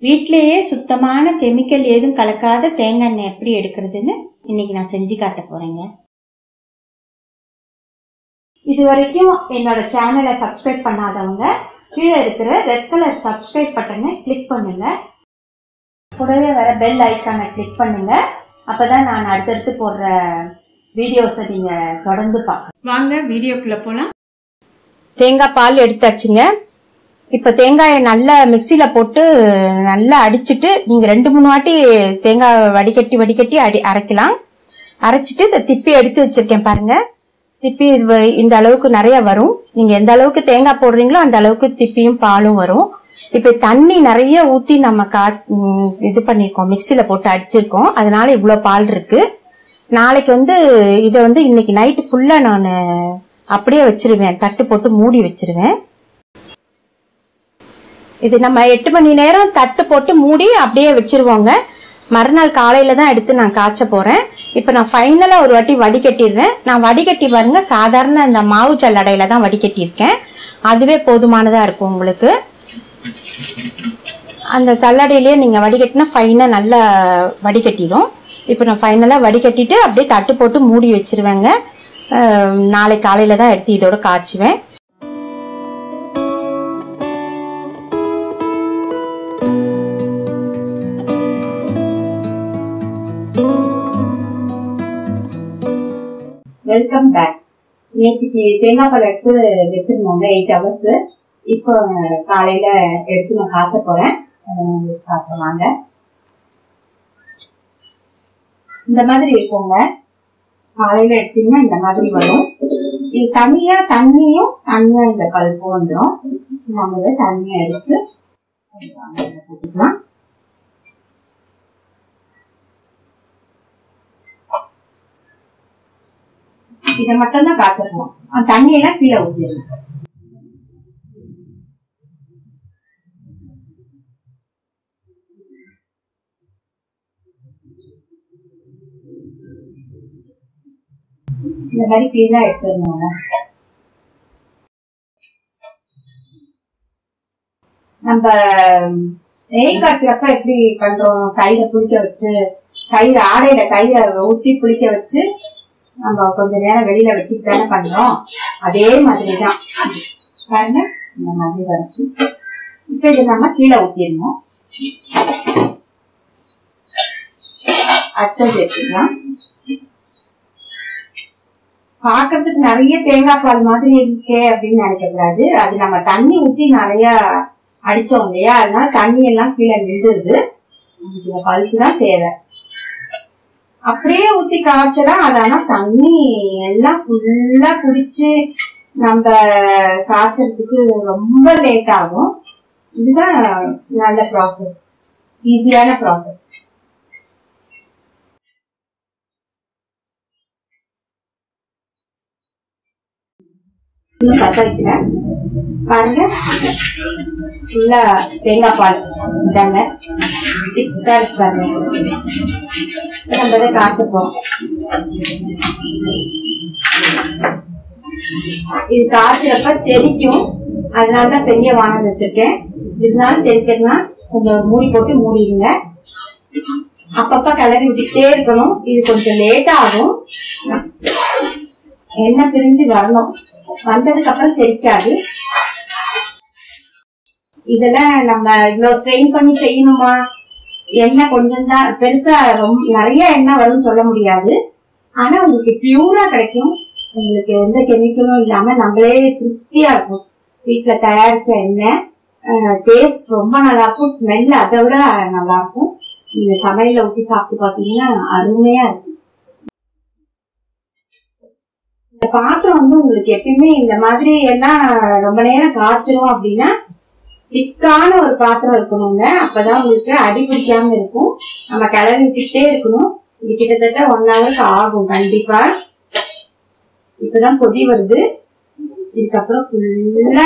வீட்டிலேயே சுத்தமான கெமிக்கல் ஏதும் கலக்காத தேங்காய் எண்ணெய் எப்படி எடுக்கிறதுன்னு இன்னைக்கு நான் செஞ்சு காட்ட போறேங்க இது வரைக்கும் என்னோட சேனலை சப்ஸ்கிரைப் பண்ணாதவங்க கீழே இருக்கிற ரெட் கலர் சப்ஸ்கிரைப் பட்டனை கிளிக் பண்ணுங்க கூடவே வர பெல் ஐக்கானை கிளிக் பண்ணுங்க அப்பதான் நான் அடுத்தடுத்து போடுற வீடியோஸை நீங்க தொடர்ந்து பார்க்கலாம் வாங்க வீடியோக்குள்ள போலாம் தேங்காய் பால் எடுத்தாச்சுங்க இப்போ தேங்காயை நல்லா மிக்சியில் போட்டு நல்லா அடிச்சிட்டு நீங்கள் ரெண்டு மூணு வாட்டி தேங்காய் வடிகட்டி வடிகட்டி அடி அரைக்கலாம் அரைச்சிட்டு இதை திப்பி எடுத்து வச்சிருக்கேன் பாருங்க திப்பி இது வ- இந்த அளவுக்கு நிறைய வரும் நீங்கள் எந்த அளவுக்கு தேங்காய் போடுறீங்களோ அந்த அளவுக்கு திப்பியும் பாலும் வரும் இப்போ தண்ணி நிறைய ஊற்றி நம்ம கா ம், இது பண்ணியிருக்கோம் மிக்சியில் போட்டு அடிச்சிருக்கோம் அதனால இவ்வளோ பால் இருக்கு நாளைக்கு வந்து இதை வந்து இன்னைக்கு நைட்டு ஃபுல்லாக நான் அப்படியே வச்சிருவேன் தட்டு போட்டு மூடி வச்சிருவேன் இது நம்ம எட்டு மணி நேரம் தட்டு போட்டு மூடி அப்படியே வச்சிருவோங்க மறுநாள் காலையில தான் எடுத்து நான் காய்ச்ச போறேன் இப்போ நான் ஃபைனலா ஒரு வாட்டி வடிகட்டிடுறேன் நான் வடிகட்டி பாருங்க சாதாரண இந்த மாவு சல்லடையில தான் வடிகட்டியிருக்கேன் அதுவே போதுமானதா இருக்கும் உங்களுக்கு அந்த சல்லடையிலேயே நீங்க வடிகட்டினா ஃபைனா நல்லா வடிகட்டிடும் இப்போ நான் ஃபைனலா வடிகட்டிட்டு அப்படியே தட்டு போட்டு மூடி வச்சிருவேங்க அஹ், நாளை காலையில தான் எடுத்து இதோட காய்ச்சுவேன் வெல்கம் பேக் நேற்றுக்கு தேங்காய் பால் எடுத்து வச்சிருந்தோங்க எயிட் ஹவர்ஸ் இப்போ காலையில எடுத்து நான் காய்ச்ச போறேன் அதை நான் உங்களுக்கு காட்டுறேன் வாங்க இந்த மாதிரி இருக்குங்க காலையில எடுத்தீங்கன்னா இந்த மாதிரி வரும் இது தனியா தண்ணியும் தனியா இந்த பல்பும் வந்துடும் நம்ம இதை தண்ணியா எடுத்து வாங்க, இதை போட்டுக்கலாம் இதை மட்டும் தான் காய்ச்சணும் அந்த தண்ணியெல்லாம் கீழே ஊற்றிடணும் இந்த மாதிரி கிளீனா எடுத்துடணும் நம்ம நெய் காய்ச்சறப்ப எப்படி பண்றோம் தயிரை புளிக்க வச்சு தயிர் ஆடையில தயிரை ஊத்தி புளிக்க வச்சு நம்ம கொஞ்ச நேரம் வெளியில வச்சுட்டு தானே பண்றோம் அதே மாதிரி தான் பாருங்க இந்த மாதிரி வரைக்கும் இப்ப இது நம்ம கீழே ஊத்திடணும் அடுத்தது எடுத்துக்கலாம் பாக்குறதுக்கு நிறைய தேங்காய் பால் மாதிரி இருக்கே அப்படின்னு நினைக்க கூடாது அது நம்ம தண்ணி ஊத்தி நிறைய அடிச்சோம் இல்லையா அதனால தண்ணி எல்லாம் கீழே நின்றுது நமக்கு இந்த பல்ப்பு தான் தேவை அப்படியே ஊத்தி காய்ச்சலா அது ஆனா தண்ணி எல்லாம் ஃபுல்லா குடிச்சு நம்ம காய்ச்சறதுக்கு ரொம்ப லேட் ஆகும் இதுதான் நல்ல ப்ராசஸ் ஈஸியான ப்ராசஸ் இன்னும் பத்த வைக்கிறேன் பாருங்க ஃபுல்லா தேங்காய் பால் இதாங்க திக்கா இருக்கு பாருங்க இப்ப நம்ம இதை காய்ச்ச போறோம் இது காய்ச்சறப்ப தெறிக்கும் அதனாலதான் பெரிய வானல் வச்சிருக்கேன் இருந்தாலும் தெரிக்கிறதுனா கொஞ்சம் மூடி போட்டு மூடிடுங்க அப்பப்ப கிளறி விட்டுட்டே இருக்கணும் இது கொஞ்சம் லேட் ஆகும் எண்ணெய் பிரிஞ்சு வரணும் வந்ததுக்கு அப்புறம் தெரிக்காது இதெல்லாம் நம்ம இவ்வளவு ஸ்ட்ரெயின் பண்ணி செய்யணுமா எண்ணெய் கொஞ்சம் தான் பெருசா ரொம்ப நிறைய எண்ணெய் வரும்னு சொல்ல முடியாது ஆனா உங்களுக்கு பியூரா கிடைக்கும் உங்களுக்கு எந்த கெமிக்கலும் இல்லாம நம்மளே திருப்தியா இருக்கும் வீட்டுல தயாரிச்ச எண்ணெய் டேஸ்ட் ரொம்ப நல்லா இருக்கும் ஸ்மெல் அதை விட நல்லா இருக்கும் நீங்க சமையல்ல ஊற்றி சாப்பிட்டு பாத்தீங்கன்னா அருமையா இருக்கும் இந்த பாத்திரம் வந்து உங்களுக்கு எப்பயுமே இந்த மாதிரி எல்லாம் ரொம்ப நேரம் காய்ச்சிரும் அப்படின்னா திக்கான ஒரு பாத்திரம் இருக்கணுங்க அப்பதான் உங்களுக்கு அடி பிடிக்காம இருக்கும் நம்ம கிளறி விட்டுட்டே இருக்கணும் இது கிட்டத்தட்ட ஒன் ஹவருக்கு ஆகும் கண்டிப்பா இப்பதான் கொதி வருது இதுக்கப்புறம் ஃபுல்லா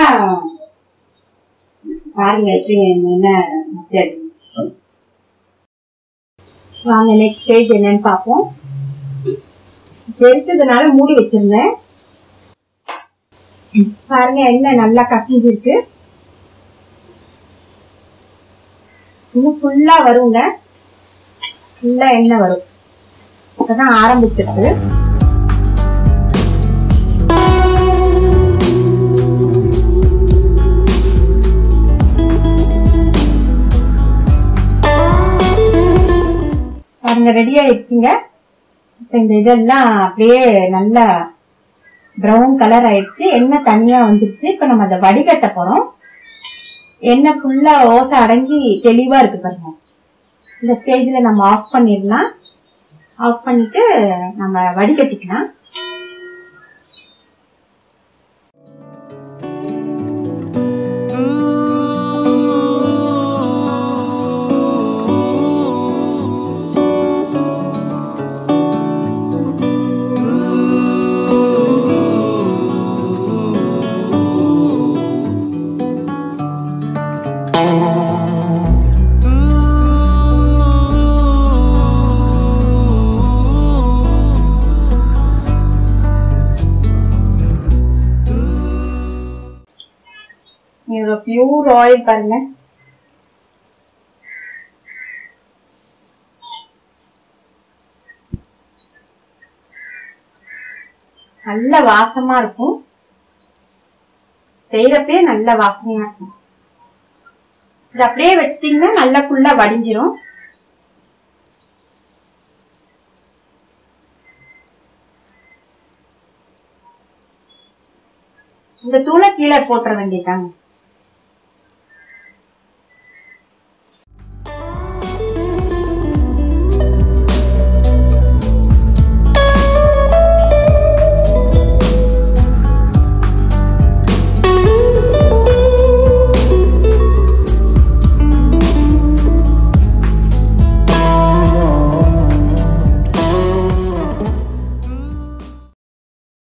பாருங்க எப்படி என்ன method. வாங்க நெக்ஸ்ட் ஸ்டேஜ் என்னன்னு பார்ப்போம் தெரிச்சதுனால மூடி வச்சிருந்தேன் பாருங்க எண்ணெய் நல்லா கசிஞ்சிருக்கு இன்னும் ஃபுல்லா வருங்க ஃபுல்லா எண்ணெய் வரும் இப்பதான் ஆரம்பிச்சிருக்கு பாருங்க ரெடி ஆயிடுச்சுங்க இப்ப இந்த இதெல்லாம் அப்படியே நல்லா ப்ரௌன் கலர் ஆயிடுச்சு எண்ணெய் தனியா வந்துருச்சு இப்ப நம்ம அதை வடிகட்ட போறோம் எண்ணெய் ஃபுல்லா ஓசை அடங்கி தெளிவா இருக்கு பாருங்க இந்த ஸ்டேஜ்ல நம்ம ஆஃப் பண்ணிடலாம் ஆஃப் பண்ணிட்டு நம்ம வடிகட்டிக்கலாம் இதோட பியூர் ஆயில் பாருங்க நல்ல வாசமா இருக்கும் செய்யறப்பே நல்ல வாசனையா இருக்கும் இது அப்படியே வச்சிட்டீங்கன்னா நல்லா ஃபுல்லா வடிஞ்சிரும் இந்த தூளை கீழே போட்டுற வேண்டியதாங்க